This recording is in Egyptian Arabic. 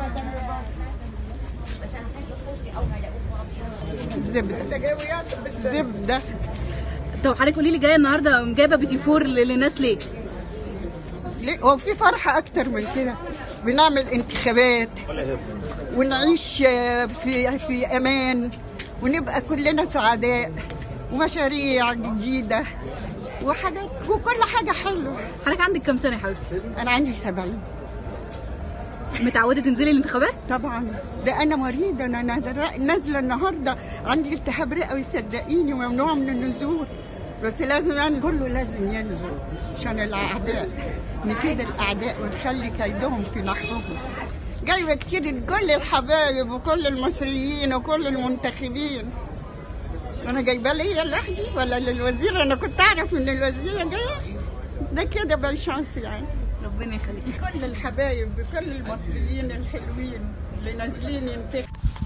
زبده زبده طب حضرتك قولي لي جايه النهارده جايبه بيتي فور ل- للناس ليه؟ ليه هو في فرحه اكتر من كده بنعمل انتخابات ونعيش آه، في في امان ونبقى كلنا سعداء ومشاريع جديده وحاجات وكل حاجه حلوه حضرتك عندك كام سنه يا حبيبتي؟ انا عندي 70 متعوده تنزلي الانتخابات؟ طبعا ده انا مريضه انا أنا نازله النهارده عندي التهاب رئوي صدقيني وممنوع من النزول بس لازم يعني كله لازم ينزل عشان الاعداء نكيد الاعداء ونخلي كيدهم في نحرهم جايبه كتير لكل الحبايب وكل المصريين وكل المنتخبين انا جايبه ليا لوحدي ولا للوزير انا كنت اعرف ان الوزيره جايه ده كده بالشانس يعني ربنا يخليكي كل الحبايب بكل المصريين الحلوين اللي نازلين ينتخبوا